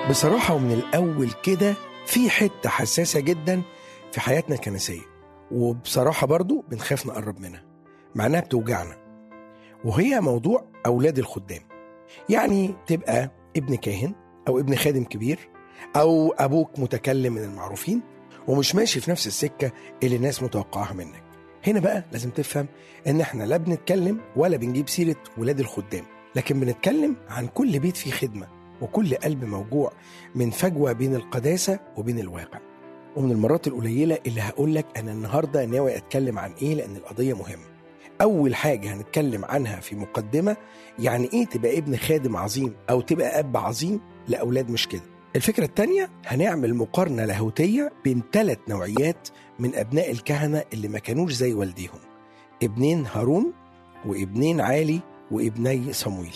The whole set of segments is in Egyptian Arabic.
بصراحة ومن الأول كده في حتة حساسة جدا في حياتنا الكنسية وبصراحة برضو بنخاف نقرب منها مع إنها بتوجعنا وهي موضوع أولاد الخدام يعني تبقى ابن كاهن أو ابن خادم كبير أو أبوك متكلم من المعروفين ومش ماشي في نفس السكة اللي الناس متوقعها منك هنا بقى لازم تفهم إن إحنا لا بنتكلم ولا بنجيب سيرة ولاد الخدام لكن بنتكلم عن كل بيت فيه خدمة وكل قلب موجوع من فجوة بين القداسة وبين الواقع ومن المرات القليلة اللي هقول لك أنا النهاردة ناوي أتكلم عن إيه لأن القضية مهمة أول حاجة هنتكلم عنها في مقدمة يعني إيه تبقى ابن خادم عظيم أو تبقى أب عظيم لأولاد مش كده الفكرة التانية هنعمل مقارنة لاهوتية بين ثلاث نوعيات من أبناء الكهنة اللي ما كانوش زي والديهم ابنين هارون وابنين عالي وابني صمويل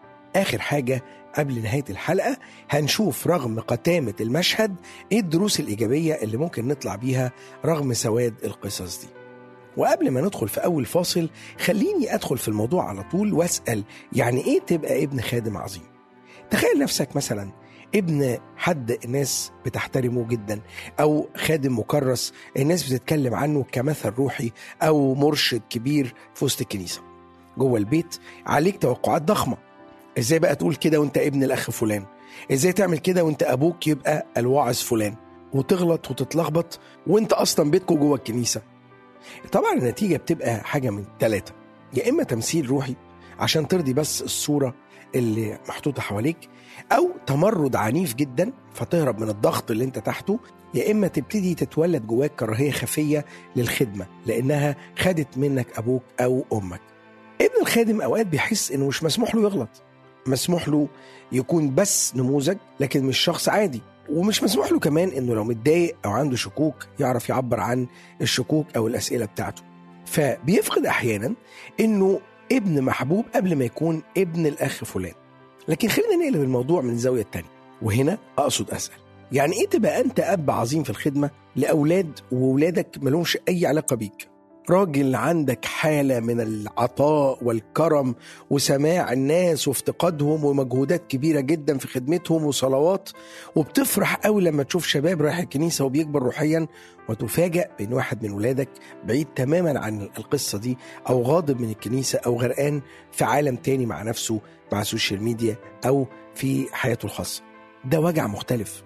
آخر حاجة قبل نهاية الحلقة هنشوف رغم قتامة المشهد إيه الدروس الإيجابية اللي ممكن نطلع بيها رغم سواد القصص دي وقبل ما ندخل في أول فاصل خليني أدخل في الموضوع على طول وأسأل يعني إيه تبقى ابن خادم عظيم تخيل نفسك مثلا ابن حد الناس بتحترمه جدا او خادم مكرس الناس بتتكلم عنه كمثل روحي او مرشد كبير في وسط الكنيسه جوه البيت عليك توقعات ضخمه ازاي بقى تقول كده وانت ابن الاخ فلان ازاي تعمل كده وانت ابوك يبقى الواعظ فلان وتغلط وتتلخبط وانت اصلا بيتكم جوه الكنيسه طبعا النتيجه بتبقى حاجه من ثلاثه يا اما تمثيل روحي عشان ترضي بس الصوره اللي محطوطه حواليك او تمرد عنيف جدا فتهرب من الضغط اللي انت تحته يا اما تبتدي تتولد جواك كراهيه خفيه للخدمه لانها خدت منك ابوك او امك ابن الخادم اوقات بيحس انه مش مسموح له يغلط مسموح له يكون بس نموذج لكن مش شخص عادي ومش مسموح له كمان انه لو متضايق او عنده شكوك يعرف يعبر عن الشكوك او الاسئله بتاعته فبيفقد احيانا انه ابن محبوب قبل ما يكون ابن الاخ فلان لكن خلينا نقلب الموضوع من الزاويه التانية وهنا اقصد اسال يعني ايه تبقى انت اب عظيم في الخدمه لاولاد وولادك ملهمش اي علاقه بيك راجل عندك حاله من العطاء والكرم وسماع الناس وافتقادهم ومجهودات كبيره جدا في خدمتهم وصلوات وبتفرح قوي لما تشوف شباب رايح الكنيسه وبيكبر روحيا وتفاجأ بين واحد من ولادك بعيد تماما عن القصه دي او غاضب من الكنيسه او غرقان في عالم تاني مع نفسه مع السوشيال ميديا او في حياته الخاصه ده وجع مختلف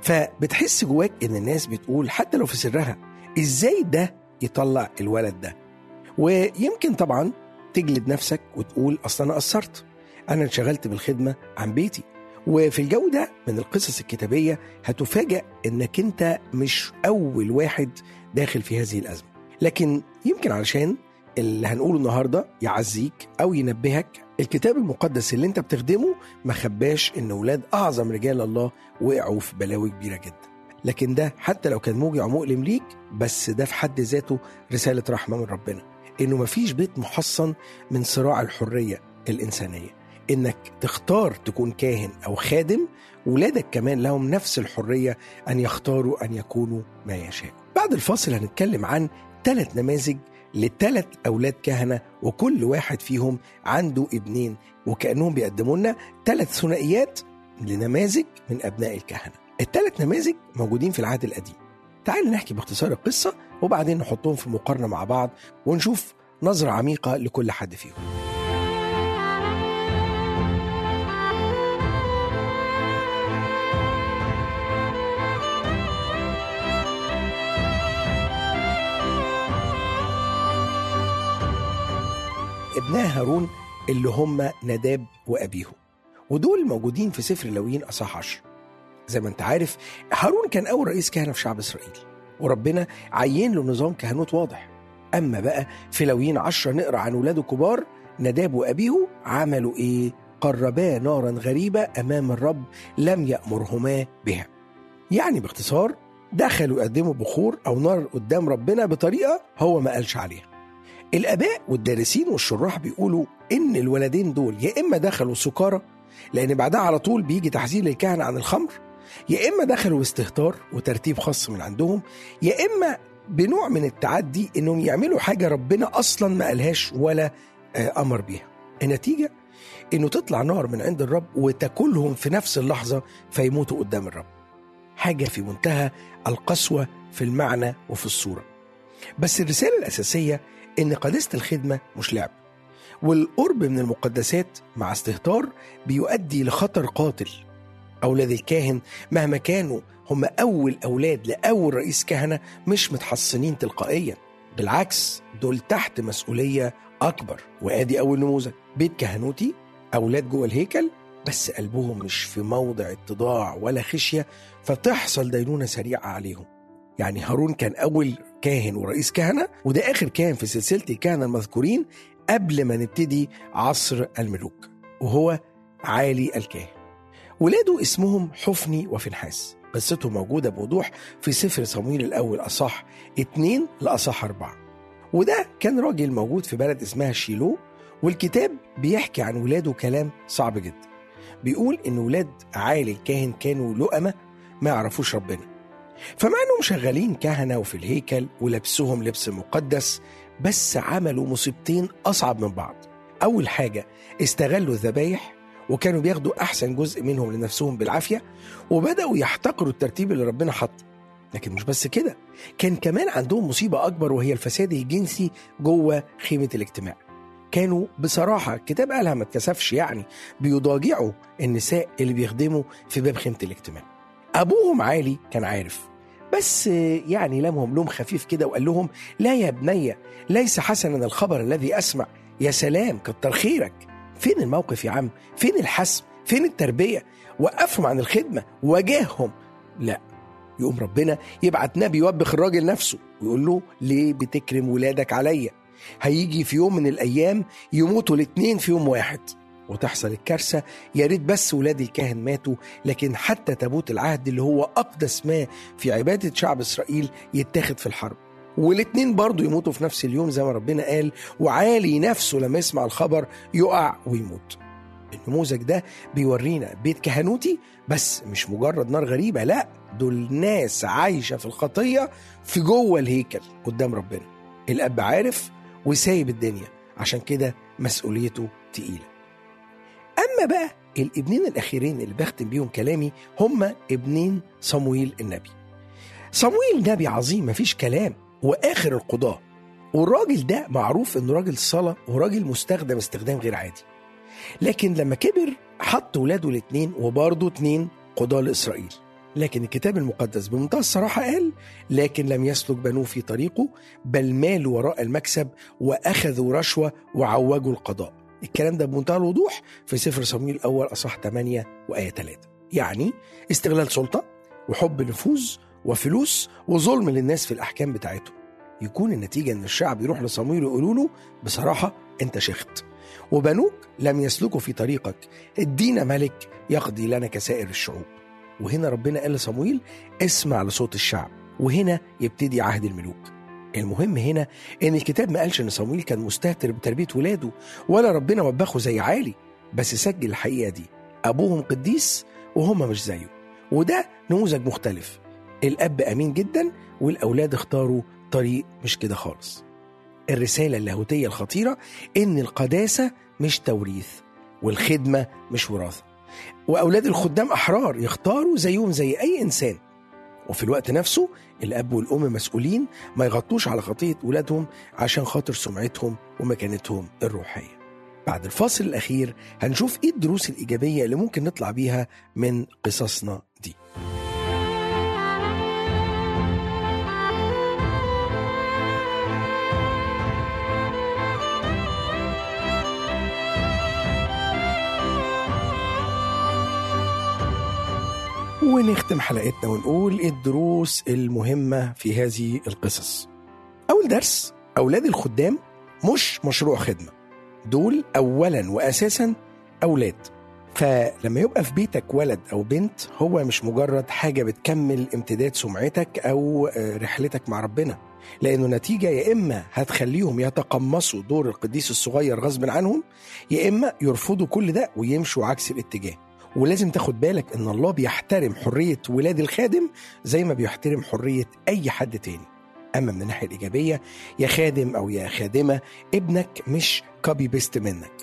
فبتحس جواك ان الناس بتقول حتى لو في سرها ازاي ده يطلع الولد ده ويمكن طبعا تجلد نفسك وتقول اصل انا قصرت انا انشغلت بالخدمه عن بيتي وفي الجو ده من القصص الكتابيه هتفاجأ انك انت مش اول واحد داخل في هذه الازمه لكن يمكن علشان اللي هنقوله النهارده يعزيك او ينبهك الكتاب المقدس اللي انت بتخدمه ما خباش ان اولاد اعظم رجال الله وقعوا في بلاوي كبيره جدا لكن ده حتى لو كان موجع ومؤلم ليك بس ده في حد ذاته رسالة رحمة من ربنا إنه مفيش بيت محصن من صراع الحرية الإنسانية إنك تختار تكون كاهن أو خادم ولادك كمان لهم نفس الحرية أن يختاروا أن يكونوا ما يشاء بعد الفاصل هنتكلم عن ثلاث نماذج لثلاث أولاد كهنة وكل واحد فيهم عنده ابنين وكأنهم بيقدموا لنا ثلاث ثنائيات لنماذج من أبناء الكهنة الثلاث نماذج موجودين في العهد القديم تعال نحكي باختصار القصة وبعدين نحطهم في مقارنة مع بعض ونشوف نظرة عميقة لكل حد فيهم ابناء هارون اللي هم نداب وأبيهم ودول موجودين في سفر لويين أصح عشر زي ما انت عارف هارون كان أول رئيس كهنة في شعب إسرائيل وربنا عين له نظام كهنوت واضح أما بقى في لويين عشرة نقرأ عن ولاده كبار نداب وأبيه عملوا إيه؟ قربا نارا غريبة أمام الرب لم يأمرهما بها يعني باختصار دخلوا يقدموا بخور أو نار قدام ربنا بطريقة هو ما قالش عليها الآباء والدارسين والشراح بيقولوا إن الولدين دول يا إما دخلوا سكارى لأن بعدها على طول بيجي تحذير للكهنة عن الخمر يا إما دخلوا استهتار وترتيب خاص من عندهم يا إما بنوع من التعدي إنهم يعملوا حاجة ربنا أصلا ما قالهاش ولا آه، أمر بيها النتيجة انه تطلع نار من عند الرب وتاكلهم في نفس اللحظه فيموتوا قدام الرب حاجه في منتهى القسوه في المعنى وفي الصوره بس الرساله الاساسيه ان قداسه الخدمه مش لعب والقرب من المقدسات مع استهتار بيؤدي لخطر قاتل أولاد الكاهن مهما كانوا هم أول أولاد لأول رئيس كهنة مش متحصنين تلقائيا بالعكس دول تحت مسؤولية أكبر وآدي أول نموذج بيت كهنوتي أولاد جوه الهيكل بس قلبهم مش في موضع اتضاع ولا خشية فتحصل دينونة سريعة عليهم يعني هارون كان أول كاهن ورئيس كهنة وده آخر كاهن في سلسلة الكهنة المذكورين قبل ما نبتدي عصر الملوك وهو عالي الكاهن ولاده اسمهم حفني وفنحاس قصتهم موجودة بوضوح في سفر صمويل الأول أصح اتنين لأصح أربعة وده كان راجل موجود في بلد اسمها شيلو والكتاب بيحكي عن ولاده كلام صعب جدا بيقول إن ولاد عالي الكاهن كانوا لؤمة ما يعرفوش ربنا فمع انهم شغالين كهنه وفي الهيكل ولبسهم لبس مقدس بس عملوا مصيبتين اصعب من بعض اول حاجه استغلوا الذبايح وكانوا بياخدوا احسن جزء منهم لنفسهم بالعافيه وبداوا يحتقروا الترتيب اللي ربنا حطه لكن مش بس كده كان كمان عندهم مصيبه اكبر وهي الفساد الجنسي جوه خيمه الاجتماع كانوا بصراحة الكتاب قالها ما اتكسفش يعني بيضاجعوا النساء اللي بيخدموا في باب خيمة الاجتماع أبوهم عالي كان عارف بس يعني لمهم لوم خفيف كده وقال لهم لا يا بنية ليس حسنا الخبر الذي أسمع يا سلام كتر خيرك فين الموقف يا عم فين الحسم فين التربية وقفهم عن الخدمة واجههم لا يقوم ربنا يبعت نبي يوبخ الراجل نفسه ويقول له ليه بتكرم ولادك عليا هيجي في يوم من الأيام يموتوا الاتنين في يوم واحد وتحصل الكارثة يا ريت بس ولاد الكاهن ماتوا لكن حتى تابوت العهد اللي هو أقدس ما في عبادة شعب إسرائيل يتاخد في الحرب والاتنين برضه يموتوا في نفس اليوم زي ما ربنا قال وعالي نفسه لما يسمع الخبر يقع ويموت النموذج ده بيورينا بيت كهنوتي بس مش مجرد نار غريبة لا دول ناس عايشة في الخطية في جوه الهيكل قدام ربنا الأب عارف وسايب الدنيا عشان كده مسؤوليته تقيله اما بقى الابنين الاخيرين اللي بختم بيهم كلامي هما ابنين صمويل النبي صمويل نبي عظيم مفيش كلام واخر القضاه والراجل ده معروف انه راجل صلاه وراجل مستخدم استخدام غير عادي لكن لما كبر حط ولاده الاثنين وبرضه اتنين قضاه لاسرائيل لكن الكتاب المقدس بمنتهى الصراحة قال لكن لم يسلك بنوه في طريقه بل مالوا وراء المكسب وأخذوا رشوة وعوجوا القضاء الكلام ده بمنتهى الوضوح في سفر صمويل الأول أصح 8 وآية 3 يعني استغلال سلطة وحب نفوذ وفلوس وظلم للناس في الأحكام بتاعتهم يكون النتيجة إن الشعب يروح لصمويل ويقولوا له بصراحة أنت شخت وبنوك لم يسلكوا في طريقك ادينا ملك يقضي لنا كسائر الشعوب وهنا ربنا قال لصمويل اسمع لصوت الشعب وهنا يبتدي عهد الملوك المهم هنا ان الكتاب ما قالش ان صمويل كان مستهتر بتربيه ولاده ولا ربنا وبخه زي عالي بس سجل الحقيقه دي ابوهم قديس وهم مش زيه وده نموذج مختلف الاب امين جدا والاولاد اختاروا طريق مش كده خالص الرساله اللاهوتيه الخطيره ان القداسه مش توريث والخدمه مش وراثه واولاد الخدام احرار يختاروا زيهم زي اي انسان وفي الوقت نفسه الاب والام مسؤولين ما يغطوش على خطيه ولادهم عشان خاطر سمعتهم ومكانتهم الروحيه بعد الفاصل الاخير هنشوف ايه الدروس الايجابيه اللي ممكن نطلع بيها من قصصنا دي ونختم حلقتنا ونقول ايه الدروس المهمة في هذه القصص أول درس أولاد الخدام مش مشروع خدمة دول أولا وأساسا أولاد فلما يبقى في بيتك ولد أو بنت هو مش مجرد حاجة بتكمل امتداد سمعتك أو رحلتك مع ربنا لأنه نتيجة يا إما هتخليهم يتقمصوا دور القديس الصغير غصب عنهم يا إما يرفضوا كل ده ويمشوا عكس الاتجاه ولازم تاخد بالك ان الله بيحترم حريه ولاد الخادم زي ما بيحترم حريه اي حد تاني اما من الناحيه الايجابيه يا خادم او يا خادمه ابنك مش كوبي بيست منك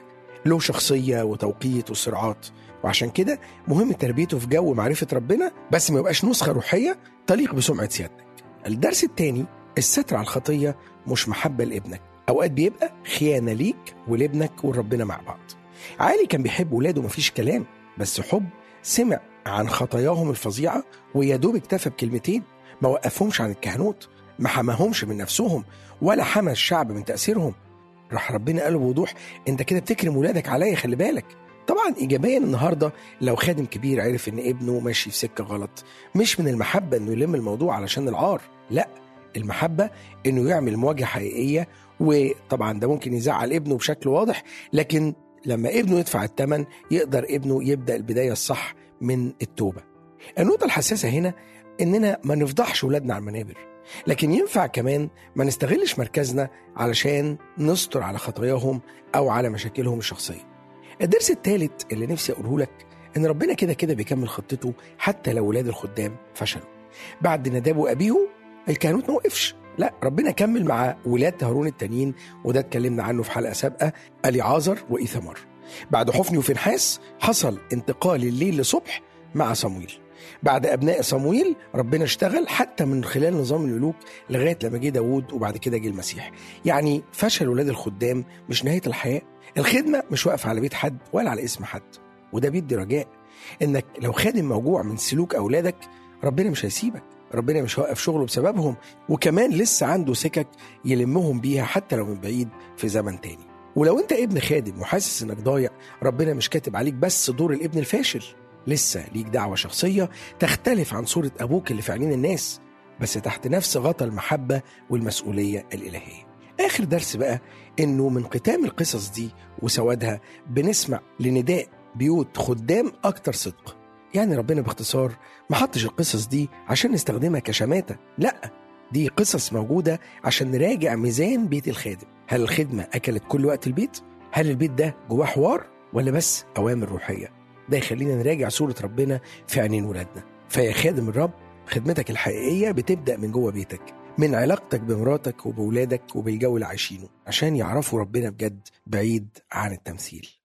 له شخصية وتوقيت وصراعات وعشان كده مهم تربيته في جو معرفة ربنا بس ما يبقاش نسخة روحية تليق بسمعة سيادتك الدرس الثاني الستر على الخطية مش محبة لابنك أوقات بيبقى خيانة ليك ولابنك ولربنا مع بعض علي كان بيحب ولاده مفيش كلام بس حب سمع عن خطاياهم الفظيعة ويا دوب اكتفى بكلمتين ما وقفهمش عن الكهنوت ما حماهمش من نفسهم ولا حمى الشعب من تأثيرهم راح ربنا قال بوضوح انت كده بتكرم ولادك عليا خلي بالك طبعا ايجابيا النهارده لو خادم كبير عرف ان ابنه ماشي في سكه غلط مش من المحبه انه يلم الموضوع علشان العار لا المحبه انه يعمل مواجهه حقيقيه وطبعا ده ممكن يزعل ابنه بشكل واضح لكن لما ابنه يدفع الثمن يقدر ابنه يبدا البدايه الصح من التوبه النقطه الحساسه هنا اننا ما نفضحش ولادنا على المنابر لكن ينفع كمان ما نستغلش مركزنا علشان نستر على خطاياهم او على مشاكلهم الشخصيه الدرس الثالث اللي نفسي اقوله لك ان ربنا كده كده بيكمل خطته حتى لو ولاد الخدام فشلوا بعد نداب وابيه الكهنوت ما وقفش لا ربنا كمل مع ولاد هارون التانيين وده اتكلمنا عنه في حلقه سابقه اليعازر وايثمار بعد حفني وفنحاس حصل انتقال الليل لصبح مع صمويل بعد ابناء صمويل ربنا اشتغل حتى من خلال نظام الملوك لغايه لما جه داوود وبعد كده جه المسيح يعني فشل ولاد الخدام مش نهايه الحياه الخدمه مش واقفه على بيت حد ولا على اسم حد وده بيدي رجاء انك لو خادم موجوع من سلوك اولادك ربنا مش هيسيبك ربنا مش هيوقف شغله بسببهم وكمان لسه عنده سكك يلمهم بيها حتى لو من بعيد في زمن تاني ولو انت ابن خادم وحاسس انك ضايع ربنا مش كاتب عليك بس دور الابن الفاشل لسه ليك دعوة شخصية تختلف عن صورة أبوك اللي في عينين الناس بس تحت نفس غطا المحبة والمسؤولية الإلهية آخر درس بقى إنه من ختام القصص دي وسوادها بنسمع لنداء بيوت خدام أكتر صدق يعني ربنا باختصار ما حطش القصص دي عشان نستخدمها كشماتة لأ دي قصص موجودة عشان نراجع ميزان بيت الخادم هل الخدمة أكلت كل وقت البيت؟ هل البيت ده جواه حوار ولا بس أوامر روحية؟ ده يخلينا نراجع صورة ربنا في عينين ولادنا فيا خادم الرب خدمتك الحقيقية بتبدأ من جوه بيتك من علاقتك بمراتك وبولادك وبالجو اللي عايشينه عشان يعرفوا ربنا بجد بعيد عن التمثيل